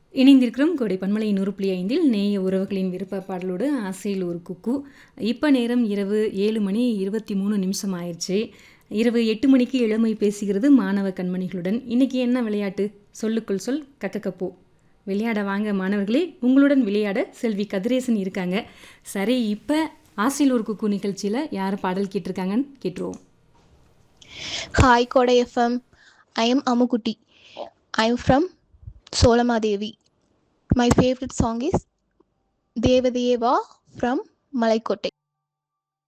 இணைந்திருக்கிறோம் கோடை பன்மலை நூறு புள்ளி ஐந்தில் நேய உறவுகளின் விருப்ப பாடலோடு ஆசையில் ஒரு குக்கு இப்போ நேரம் இரவு ஏழு மணி இருபத்தி மூணு நிமிஷம் ஆயிடுச்சு இரவு எட்டு மணிக்கு இளமை பேசுகிறது மாணவ கண்மணிகளுடன் இன்னைக்கு என்ன விளையாட்டு சொல்லுக்குள் சொல் கக்கக்கப்போ விளையாட வாங்க மாணவர்களே உங்களுடன் விளையாட செல்வி கதிரேசன் இருக்காங்க சரி இப்போ ஆசையில் ஒரு குக்கு நிகழ்ச்சியில் யார் பாடல் கேட்டிருக்காங்கன்னு கேட்டுருவோம் Hi, Koda FM. I am Amukuti. I am from Solamadevi. My favorite song is Devadeva from Malaikote.